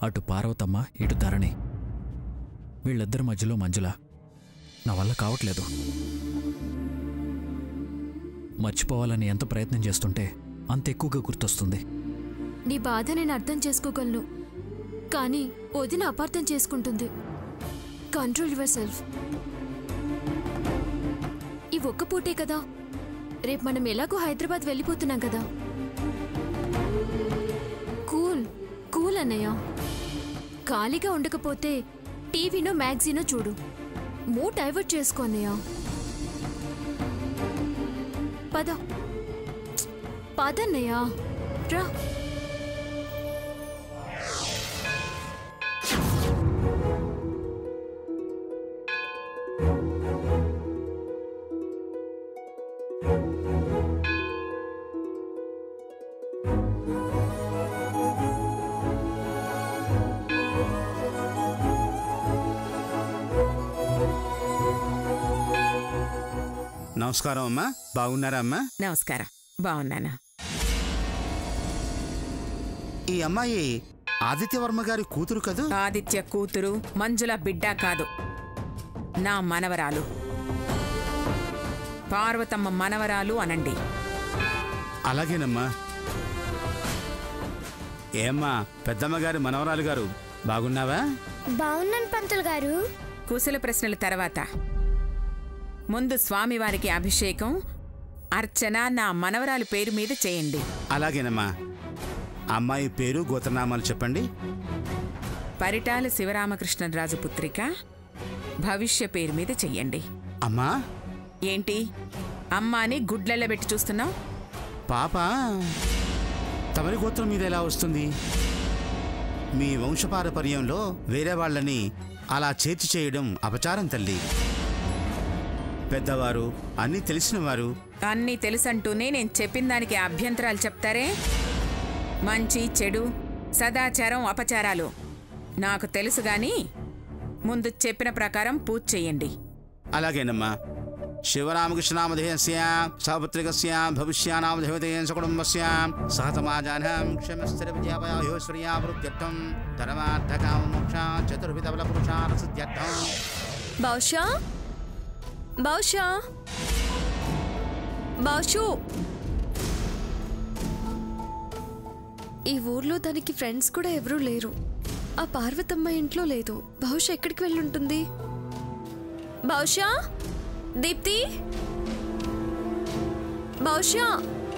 అటు పార్వతమ్మ ఇటు ధరణి వీళ్ళిద్దరి మధ్యలో మంజుల నా వల్ల కావట్లేదు మర్చిపోవాలని ఎంత ప్రయత్నం చేస్తుంటే అంత ఎక్కువగా గుర్తొస్తుంది నీ బాధ నేను అర్థం చేసుకోగలను కానీ వదిన అపార్థం చేసుకుంటుంది కంట్రోల్ యువర్ సెల్ఫ్ ఈ ఒక్క పూటే కదా రేపు మనం ఎలాగో హైదరాబాద్ వెళ్ళిపోతున్నాం కదా కూల్ కూల్ అన్నయ్య ఖాళీగా ఉండకపోతే టీవీనో మ్యాగజీనో చూడు మూడ్ డైవర్ట్ చేసుకో అన్నయ్య పద పదన్నయ్య రా నమస్కారం అమ్మా బాగున్నారా అమ్మా నమస్కారం బాగున్నాను ఈ అమ్మాయి ఆదిత్యవర్మ గారి కూతురు కదూ ఆదిత్య కూతురు మంజుల బిడ్డ కాదు నా మనవరాలు పార్వతమ్మ మనవరాలు అనండి అలాగేనమ్మా ఏమ్మా పెద్దమ్మ గారి మనవరాలు గారు బాగున్నావా బాగున్నాను పంతులు గారు కుశల ప్రశ్నల తర్వాత ముందు స్వామివారికి అభిషేకం అర్చన నా మనవరాలు పేరు మీద చేయండి అలాగేనమ్మా అమ్మాయి పేరు గోత్రనామాలు చెప్పండి పరిటాల శివరామకృష్ణరాజు పుత్రిక భవిష్య పేరు మీద చెయ్యండి అమ్మా ఏంటి అమ్మాని గుడ్లెల్ల పెట్టి చూస్తున్నావు పాప తమరి గోత్రం మీద ఎలా వస్తుంది మీ వంశపారపర్యంలో వేరే వాళ్ళని అలా చేర్చి చేయడం అపచారం తల్లి పెద్దవారు అన్నీ తెలిసినవారు అన్నీ తెలుసంటూనే నేను చెప్పిన దానికి అభ్యంతరాలు చెప్తారే మంచి చెడు సదాచారం అపచారాలు నాకు తెలుసు గాని ముందు చెప్పిన ప్రకారం పూజ చెయ్యండి అలాగేనమ్మా శివరామకృష్ణనామధేయస్య సహపుత్రికస్య భవిష్యానామధేవతేన సకుటుంబస్య సహతమాజానం క్షమస్థిర విజయాపయోశ్వర్యా వృద్ధ్యర్థం ధర్మార్థకామోక్ష చతుర్విధబల పురుషారసిద్ధ్యర్థం బహుశా బహుశా బహుశు ఈ ఊర్లో తనకి ఫ్రెండ్స్ కూడా ఎవరూ లేరు ఆ పార్వతమ్మ ఇంట్లో లేదు బహుశా ఎక్కడికి వెళ్ళుంటుంది బహుశా దీప్తి బహుశా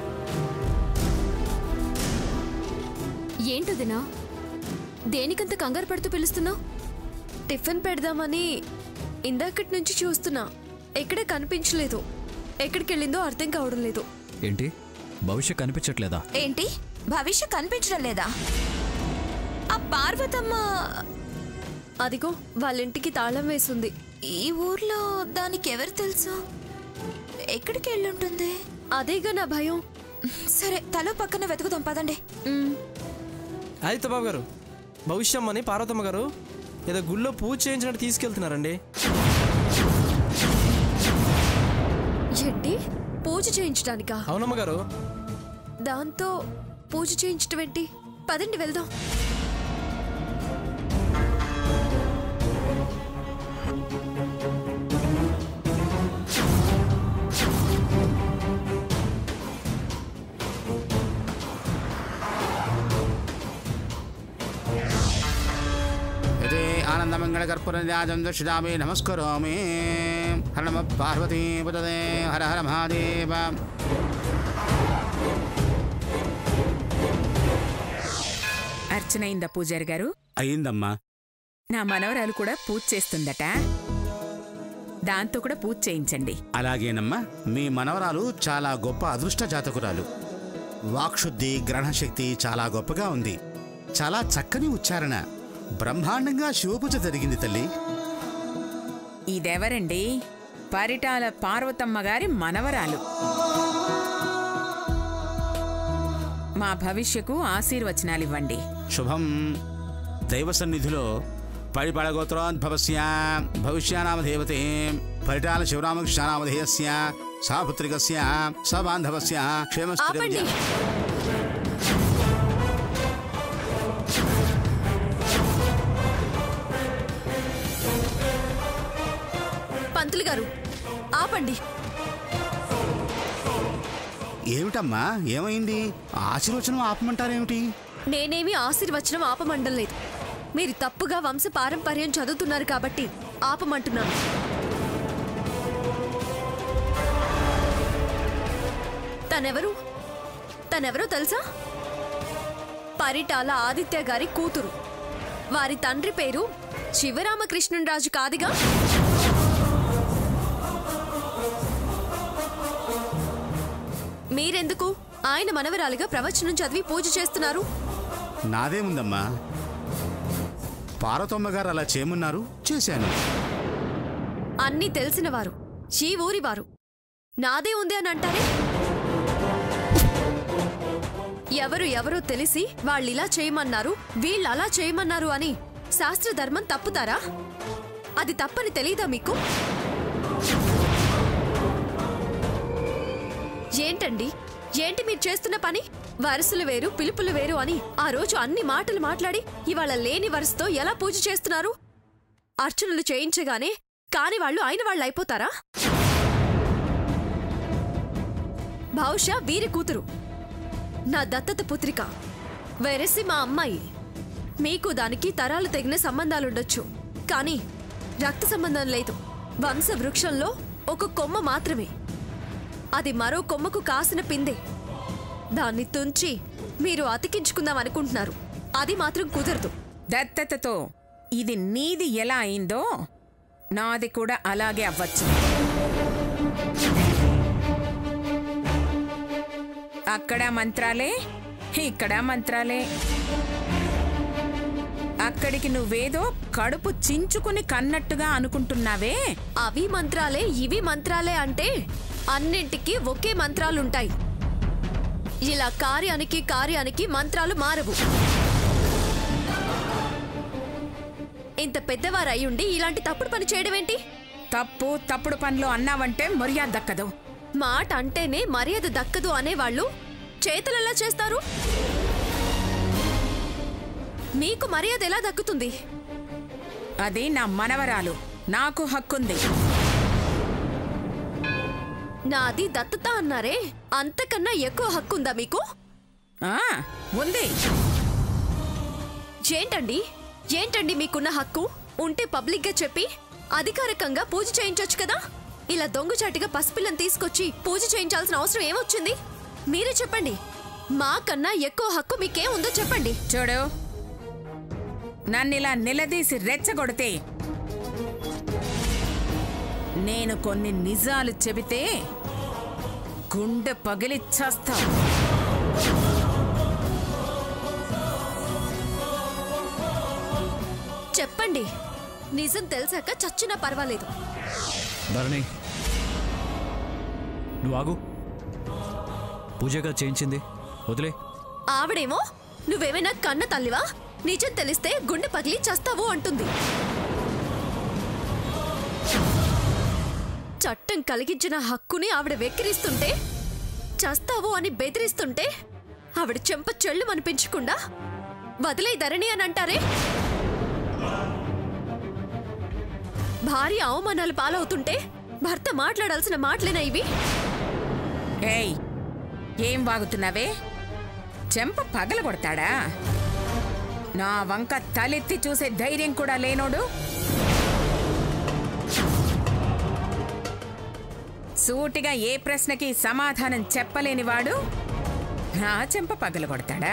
ఏంటదినా దేనికంత కంగారు పడుతూ పిలుస్తున్నావు టిఫిన్ పెడదామని ఇందాకటి నుంచి చూస్తున్నా ఎక్కడ కనిపించలేదు ఎక్కడికి వెళ్ళిందో అర్థం కావడం లేదు ఏంటి భవిష్యత్ కనిపించట్లేదా ఏంటి భవిష్య కనిపించడం లేదా ఆ పార్వతమ్మ అదిగో వాళ్ళ ఇంటికి తాళం వేసింది ఈ ఊర్లో దానికి ఎవరు తెలుసు ఎక్కడికి వెళ్ళుంటుంది అదేగా నా భయం సరే తలో పక్కన వెతుకుదాం పదండి మ్, ఆదిత్య బాబు గారు భవిష్యమ్మని పార్వతమ్మ గారు ఏదో గుళ్ళో పూజ చేయించినట్టు తీసుకెళ్తున్నారండి ఏంటి పూజ చేయించడానికా అవునమ్మ గారు దాంతో పూజ చేయించడం ఏంటి పదండి వెళ్దాం యదే ఆనందమంగళకర్పూరరాజం దర్శిదామి నమస్కరోమి హర నమ పార్వతీ పదదే హర హర మహాదేవ అర్చన అయిందా పూజారి గారు అయిందమ్మా నా మనవరాలు కూడా పూజ చేస్తుందట దాంతో కూడా పూజ చేయించండి అలాగేనమ్మా మీ మనవరాలు చాలా గొప్ప అదృష్ట జాతకురాలు వాక్శుద్ధి గ్రహణశక్తి చాలా గొప్పగా ఉంది చాలా చక్కని ఉచ్చారణ బ్రహ్మాండంగా శివపూజ జరిగింది తల్లి ఇదెవరండి పరిటాల పార్వతమ్మ గారి మనవరాలు మా భవిష్యకు ఆశీర్వచనాలివ్వండి శుభం దైవ సన్నిధిలో పరిపళగోత్రోద్భవస్య భవిష్యానామధేవతే పరిటాల శివరామకృష్ణానామధేయస్య సాపుత్రికస్య సబాంధవస్య క్షేమస్థిర ఆపండి విజయ- గారు ఆపండి ఏమిటమ్మా ఏమైంది ఆశీర్వచనం ఆపమంటారేమిటి నేనేమి ఆశీర్వచనం ఆపమండం లేదు మీరు తప్పుగా వంశ పారంపర్యం చదువుతున్నారు కాబట్టి ఆపమంటున్నాను తనెవరు తనెవరో తెలుసా పరిటాల ఆదిత్య గారి కూతురు వారి తండ్రి పేరు శివరామకృష్ణరాజు కాదిగా మీరెందుకు ఆయన మనవరాలుగా ప్రవచనం చదివి పూజ చేస్తున్నారు నాదేముందమ్మా పార్వతమ్మ గారు అలా చేయమన్నారు చేశాను అన్నీ తెలిసినవారు ఈ ఊరివారు నాదే ఉంది అని అంటారే ఎవరు ఎవరో తెలిసి వాళ్ళిలా చేయమన్నారు వీళ్ళు అలా చేయమన్నారు అని శాస్త్ర ధర్మం తప్పుతారా అది తప్పని తెలీదా మీకు ఏంటండి ఏంటి మీరు చేస్తున్న పని వరుసలు వేరు పిలుపులు వేరు అని ఆ రోజు అన్ని మాటలు మాట్లాడి ఇవాళ లేని వరుసతో ఎలా పూజ చేస్తున్నారు అర్చనలు చేయించగానే కాని వాళ్ళు అయిన వాళ్ళు అయిపోతారా బహుశా వీరి కూతురు నా దత్తత పుత్రిక వెరసి మా అమ్మాయి మీకు దానికి తరాలు తెగిన సంబంధాలుండొచ్చు కానీ రక్త సంబంధం లేదు వంశ వృక్షంలో ఒక కొమ్మ మాత్రమే అది మరో కొమ్మకు కాసిన పిందె దాన్ని తుంచి మీరు అతికించుకుందాం అనుకుంటున్నారు అది మాత్రం కుదరదు దత్తతతో ఇది నీది ఎలా అయిందో నాది కూడా అలాగే అవ్వచ్చు అక్కడ మంత్రాలే ఇక్కడ మంత్రాలే అక్కడికి నువ్వేదో కడుపు చించుకుని కన్నట్టుగా అనుకుంటున్నావే అవి మంత్రాలే ఇవి మంత్రాలే అంటే అన్నింటికి ఒకే మంత్రాలుంటాయి ఇలా కార్యానికి కార్యానికి మంత్రాలు మారవు ఇంత పెద్దవారు అయ్యుండి ఇలాంటి తప్పుడు పని చేయడం ఏంటి తప్పు తప్పుడు పనులు అన్నావంటే మర్యాద దక్కదు మాట అంటేనే మర్యాద దక్కదు అనేవాళ్ళు చేతులు ఎలా చేస్తారు మీకు మర్యాద ఎలా దక్కుతుంది అది నా మనవరాలు నాకు హక్కుంది నాది దత్తత అన్నారే అంతకన్నా ఎక్కువ హక్కుందా మీకు ఆ, ఉంది ఏంటండి ఏంటండి మీకున్న హక్కు ఉంటే పబ్లిక్ గా చెప్పి అధికారికంగా పూజ చేయించొచ్చు కదా ఇలా దొంగచాటిగా పసిపిల్లని తీసుకొచ్చి పూజ చేయించాల్సిన అవసరం ఏమొచ్చింది మీరే చెప్పండి మాకన్నా ఎక్కువ హక్కు మీకేం ఉందో చెప్పండి చూడు నన్నిలా నిలదీసి రెచ్చగొడితే నేను కొన్ని నిజాలు చెబితే గుండె పగిలి చస్తా చెప్పండి నిజం తెలిసాక చచ్చినా పర్వాలేదు ధరణి నువ్వు ఆగు పూజగా చేయించింది వదిలే ఆవిడేమో నువ్వేమైనా కన్న తల్లివా నిజం తెలిస్తే గుండె పగిలి చస్తావు అంటుంది చట్టం కలిగించిన హక్కుని ఆవిడ వెక్కిరిస్తుంటే చస్తావు అని బెదిరిస్తుంటే ఆవిడ చెంప చెళ్ళు అనిపించకుండా వదిలే ధరణి అని అంటారే భార్య అవమానాలు పాలవుతుంటే భర్త మాట్లాడాల్సిన మాటలేనా ఇవి ఏయ్ ఏం వాగుతున్నావే చెంప పగల కొడతాడా నా వంక తలెత్తి చూసే ధైర్యం కూడా లేనోడు సూటిగా ఏ ప్రశ్నకి సమాధానం చెప్పలేనివాడు నా చెంప పగల కొడతాడా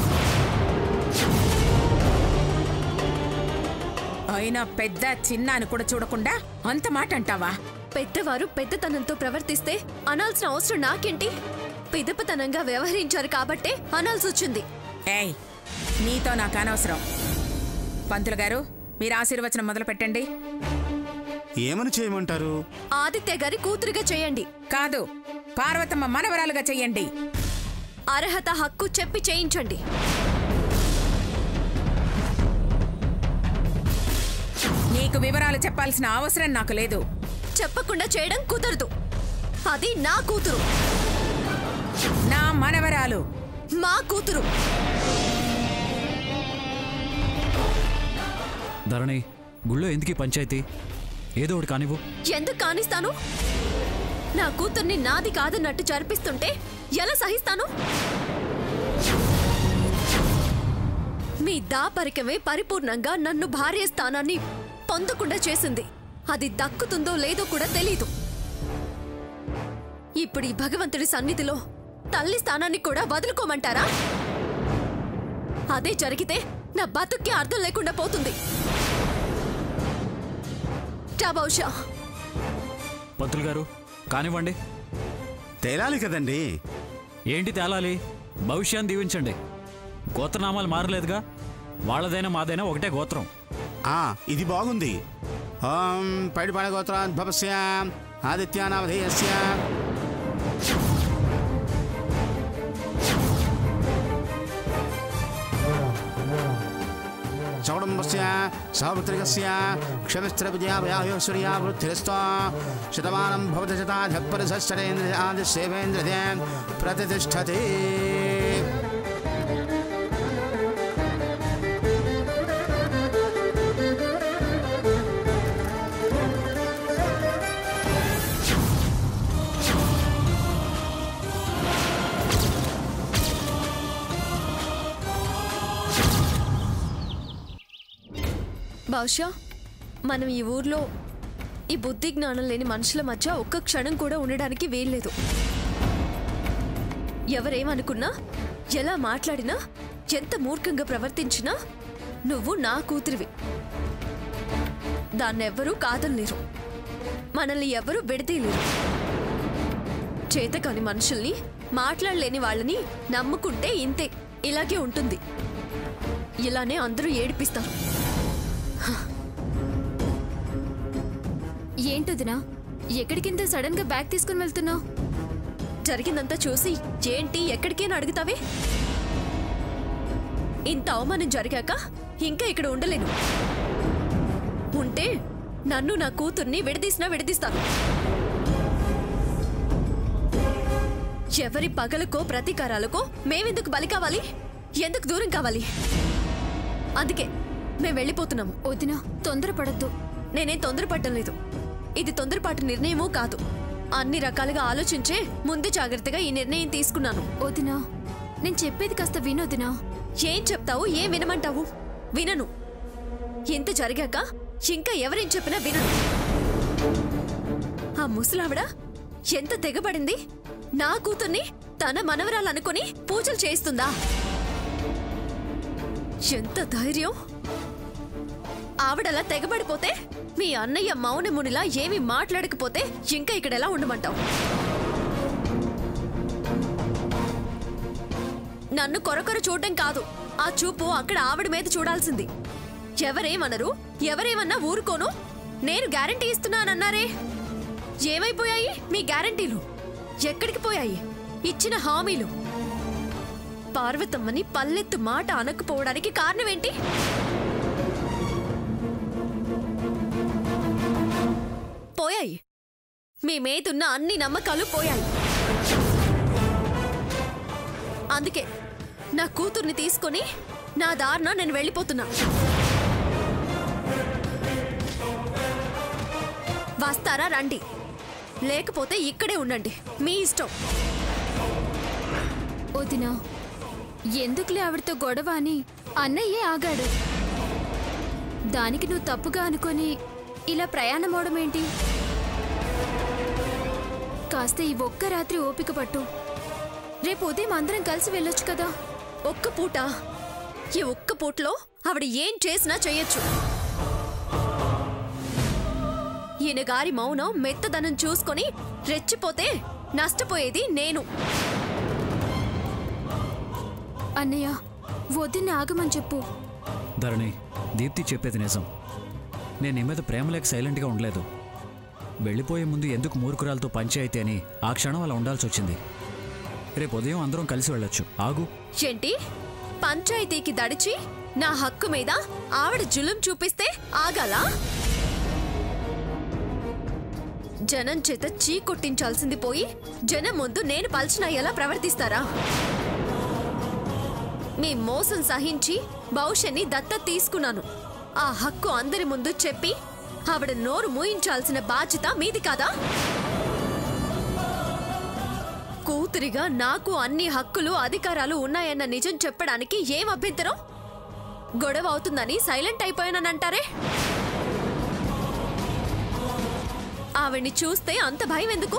అయినా పెద్ద చిన్న అని కూడా చూడకుండా అంత మాట అంటావా పెద్దవారు పెద్దతనంతో ప్రవర్తిస్తే అనాల్సిన అవసరం నాకేంటి పిదపతనంగా వ్యవహరించారు కాబట్టే అనాల్సి వచ్చింది ఏయ్ నీతో నాకు అనవసరం పంతులు గారు మీరు ఆశీర్వచనం మొదలు పెట్టండి ఏమని చేయమంటారు ఆదిత్య గారి కూతురుగా చేయండి కాదు పార్వతమ్మ మనవరాలుగా చెయ్యండి అర్హత హక్కు చెప్పి చేయించండి నీకు వివరాలు చెప్పాల్సిన అవసరం నాకు లేదు చెప్పకుండా చేయడం కుదరదు అది నా కూతురు నా మనవరాలు మా కూతురు ధరణి గుళ్ళో ఎందుకు ఈ పంచాయతీ ఏదో ఒకటి కానివ్వు ఎందుకు కానిస్తాను నా కూతుర్ని నాది కాదన్నట్టు జరిపిస్తుంటే ఎలా సహిస్తాను మీ దాపరికమే పరిపూర్ణంగా నన్ను భార్య స్థానాన్ని పొందకుండా చేసింది అది దక్కుతుందో లేదో కూడా తెలీదు ఇప్పుడు ఈ భగవంతుడి సన్నిధిలో తల్లి స్థానాన్ని కూడా వదులుకోమంటారా అదే జరిగితే నా బతుక్కి అర్థం లేకుండా పోతుంది టా బహుశా పంతులు గారు కానివ్వండి తేలాలి కదండి ఏంటి తేలాలి భవిష్యాన్ని దీవించండి గోత్రనామాలు మారలేదుగా వాళ్ళదైనా మాదైనా ఒకటే గోత్రం ఆ ఇది బాగుంది ఓం పైడిపాడ గోత్రాద్భవస్య ఆదిత్యానామధేయస్య చౌడంబస్య సహపుత్రికస్య క్షమిస్త్ర విజయాభయాయోశ్వర్యా వృద్ధిరస్తో శతమానం భవతి శతాధిపరిశశ్చరేంద్ర ఆది సేవేంద్రదే ప్రతిష్టతి బహుశా మనం ఈ ఊర్లో ఈ బుద్ధి జ్ఞానం లేని మనుషుల మధ్య ఒక్క క్షణం కూడా ఉండడానికి వీల్లేదు ఎవరేమనుకున్నా ఎలా మాట్లాడినా ఎంత మూర్ఖంగా ప్రవర్తించినా నువ్వు నా కూతురివి దాన్నెవ్వరూ కాదనలేరు మనల్ని ఎవరూ విడదీయలేరు చేతకాని మనుషుల్ని మాట్లాడలేని వాళ్ళని నమ్ముకుంటే ఇంతే ఇలాగే ఉంటుంది ఇలానే అందరూ ఏడిపిస్తారు ఏంటొదినా ఎక్కడికింత సడన్ గా బ్యాగ్ తీసుకుని వెళ్తున్నావు జరిగిందంతా చూసి ఏంటి ఎక్కడికి అని అడుగుతావే ఇంత అవమానం జరిగాక ఇంకా ఇక్కడ ఉండలేను ఉంటే నన్ను నా కూతుర్ని విడదీసినా విడదీస్తాను ఎవరి పగలకో ప్రతీకారాలకో మేమెందుకు బలి కావాలి ఎందుకు దూరం కావాలి అందుకే మేము వెళ్ళిపోతున్నాము వదినా తొందరపడద్దు నేనేం తొందరపడటం లేదు ఇది తొందరపాటు నిర్ణయమూ కాదు అన్ని రకాలుగా ఆలోచించే ముందు జాగ్రత్తగా ఈ నిర్ణయం తీసుకున్నాను వదినా నేను చెప్పేది కాస్త వినొదినా ఏం చెప్తావు ఏం వినమంటావు వినను ఇంత జరిగాక ఇంకా ఎవరేం చెప్పినా వినను ఆ ముసలావిడ ఎంత తెగబడింది నా కూతుర్ని తన మనవరాలు అనుకుని పూజలు చేస్తుందా ఎంత ధైర్యం ఆవిడలా తెగబడిపోతే మీ అన్నయ్య మౌనమునిలా ఏమీ మాట్లాడకపోతే ఇంకా ఇక్కడ ఎలా ఉండమంటావు నన్ను కొరకొర చూడటం కాదు ఆ చూపు అక్కడ ఆవిడ మీద చూడాల్సింది ఎవరేమనరు ఎవరేమన్నా ఊరుకోను నేను గ్యారంటీ ఇస్తున్నానన్నారే ఏమైపోయాయి మీ గ్యారంటీలు ఎక్కడికి పోయాయి ఇచ్చిన హామీలు పార్వతమ్మని పల్లెత్తు మాట అనకపోవడానికి కారణమేంటి పోయాయి మీ మీదున్న అన్ని నమ్మకాలు పోయాయి అందుకే నా కూతుర్ని తీసుకొని నా దారిన నేను వెళ్ళిపోతున్నా వస్తారా రండి లేకపోతే ఇక్కడే ఉండండి మీ ఇష్టం వదినా ఎందుకులే ఆవిడతో గొడవ అని అన్నయ్యే ఆగాడు దానికి నువ్వు తప్పుగా అనుకొని ఇలా ప్రయాణం అవడం ఏంటి కాస్త ఈ ఒక్క రాత్రి ఓపిక పట్టు రేపు ఉదయం అందరం కలిసి వెళ్ళొచ్చు కదా ఒక్క పూట ఈ ఒక్క పూటలో ఆవిడ ఏం చేసినా చెయ్యొచ్చు ఈయన గారి మౌనం మెత్తదనం చూసుకొని రెచ్చిపోతే నష్టపోయేది నేను అన్నయ్య వదిన ఆగమని చెప్పు ధరణి దీప్తి చెప్పేది నిజం నేను నీ మీద ప్రేమ లేక సైలెంట్గా ఉండలేదు వెళ్ళిపోయే ముందు ఎందుకు మూర్ఖురాలతో పంచాయితీ అని ఆ క్షణం అలా ఉండాల్సి వచ్చింది రేపు ఉదయం అందరం కలిసి వెళ్ళొచ్చు ఆగు ఏంటి పంచాయతీకి దడిచి నా హక్కు మీద ఆవిడ జులుం చూపిస్తే ఆగాలా జనం చేత చీ కొట్టించాల్సింది పోయి జనం ముందు నేను పల్చిన ఎలా ప్రవర్తిస్తారా మీ మోసం సహించి భవిష్యన్ని దత్త తీసుకున్నాను ఆ హక్కు అందరి ముందు చెప్పి ఆవిడ నోరు మూయించాల్సిన బాధ్యత మీది కాదా కూతురిగా నాకు అన్ని హక్కులు అధికారాలు ఉన్నాయన్న నిజం చెప్పడానికి ఏం అభ్యంతరం గొడవ అవుతుందని సైలెంట్ అయిపోయానంటారే ఆవిడ్ని చూస్తే అంత భయం ఎందుకు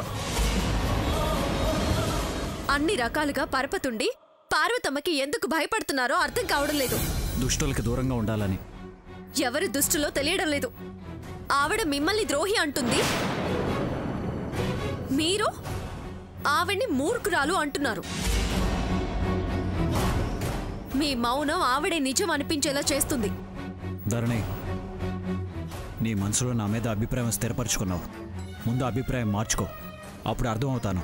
అన్ని రకాలుగా పరపతుండి పార్వతమ్మకి ఎందుకు భయపడుతున్నారో అర్థం కావడం లేదు దుష్టులకి దూరంగా ఉండాలని ఎవరి దుష్టులో తెలియడం లేదు ఆవిడ మిమ్మల్ని ద్రోహి అంటుంది మీరు ఆవిడ్ని మూర్ఖురాలు అంటున్నారు మీ మౌనం ఆవిడే నిజం అనిపించేలా చేస్తుంది ధరణి నీ మనసులో నా మీద అభిప్రాయం స్థిరపరచుకున్నావు ముందు అభిప్రాయం మార్చుకో అప్పుడు అర్థమవుతాను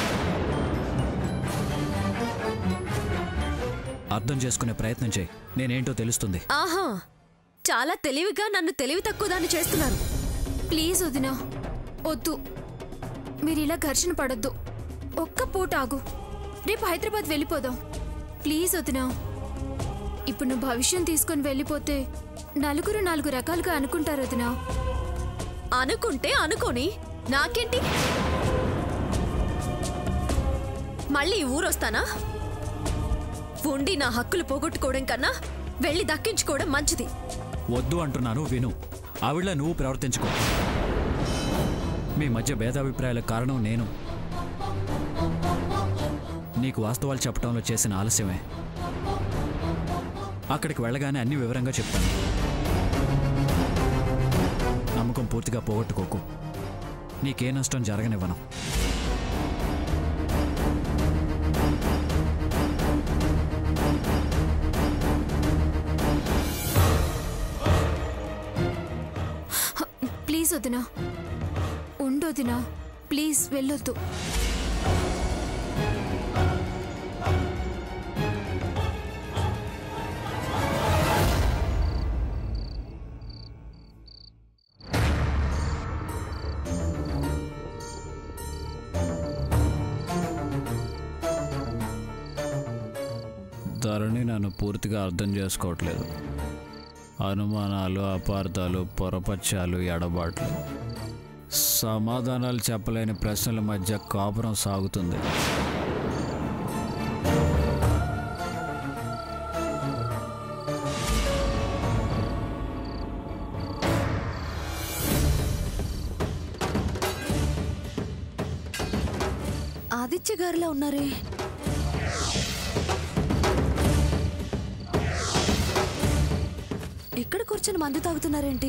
అర్థం చేసుకునే ప్రయత్నం చేయి నేనేంటో తెలుస్తుంది ఆహా చాలా తెలివిగా నన్ను తెలివి తక్కువ దాన్ని చేస్తున్నారు ప్లీజ్ వదినా వద్దు మీరు ఇలా ఘర్షణ పడొద్దు ఒక్క పూట ఆగు రేపు హైదరాబాద్ వెళ్ళిపోదాం ప్లీజ్ వదినా ఇప్పుడు నువ్వు భవిష్యం తీసుకొని వెళ్ళిపోతే నలుగురు నాలుగు రకాలుగా అనుకుంటారు వదినా అనుకుంటే అనుకోని నాకేంటి మళ్ళీ ఈ ఊరొస్తానా ఉండి నా హక్కులు పోగొట్టుకోవడం కన్నా వెళ్ళి దక్కించుకోవడం మంచిది వద్దు అంటున్నాను విను ఆవిడ నువ్వు ప్రవర్తించుకో మీ మధ్య భేదాభిప్రాయాలకు కారణం నేను నీకు వాస్తవాలు చెప్పడంలో చేసిన ఆలస్యమే అక్కడికి వెళ్ళగానే అన్ని వివరంగా చెప్తాను నమ్మకం పూర్తిగా పోగొట్టుకోకు నీకే నష్టం జరగనివ్వను ప్లీజ్ వదినా ఉండొదినా ప్లీజ్ వెళ్ళొద్దు ధరణి నన్ను పూర్తిగా అర్థం చేసుకోవట్లేదు అనుమానాలు అపార్థాలు పొరపత్యాలు ఎడబాట్లు సమాధానాలు చెప్పలేని ప్రశ్నల మధ్య కాపురం సాగుతుంది ఆదిత్య గారిలా ఉన్నారే ఇక్కడ కూర్చొని మందు తాగుతున్నారేంటి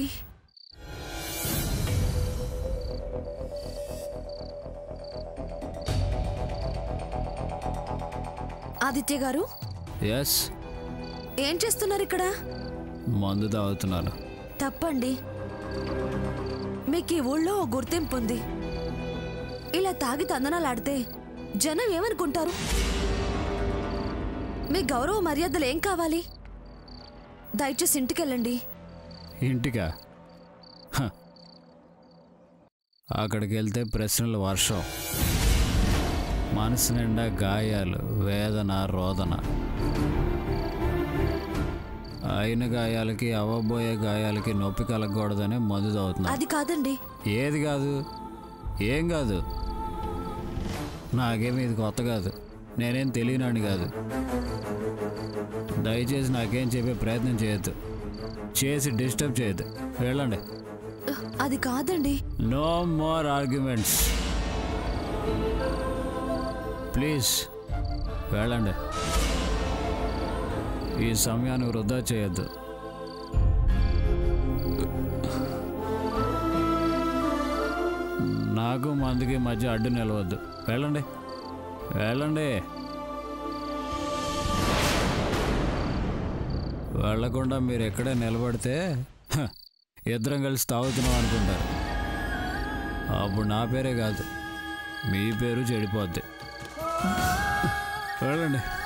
ఆదిత్య గారు ఎస్ ఏం చేస్తున్నారు ఇక్కడ మందు తాగుతున్నాను తప్పండి మీకు ఈ ఊళ్ళో ఓ గుర్తింపు ఉంది ఇలా తాగి తందనాలాడితే జనం ఏమనుకుంటారు మీ గౌరవ మర్యాదలు ఏం కావాలి దయచేసి ఇంటికెళ్ళండి ఇంటికా హ. అక్కడికి వెళ్తే ప్రశ్నల వర్షం మనసు నిండా గాయాలు వేదన రోదన అయిన గాయాలకి అవ్వబోయే గాయాలకి నొప్పి కలగకూడదని మందు తాగుతున్నా అది కాదండి ఏది కాదు ఏం కాదు నాకేమి ఇది కొత్త కాదు నేనేం తెలియనాని కాదు దయచేసి నాకేం చెప్పే ప్రయత్నం చేయొద్దు చేసి డిస్టర్బ్ చేయొద్దు వెళ్ళండి అది కాదండి నో మోర్ ఆర్గ్యుమెంట్స్ ప్లీజ్ వెళ్ళండి ఈ సమయాన్ని వృధా చేయొద్దు నాకు మందికి మధ్య అడ్డు నిలవద్దు వెళ్ళండి వెళ్ళండి వెళ్ళకుండా మీరు ఎక్కడే నిలబడితే హ, ఇద్దరం కలిసి తాగుతున్నాం అనుకుంటారు అప్పుడు నా పేరే కాదు మీ పేరు చెడిపోద్ది వెళ్ళండి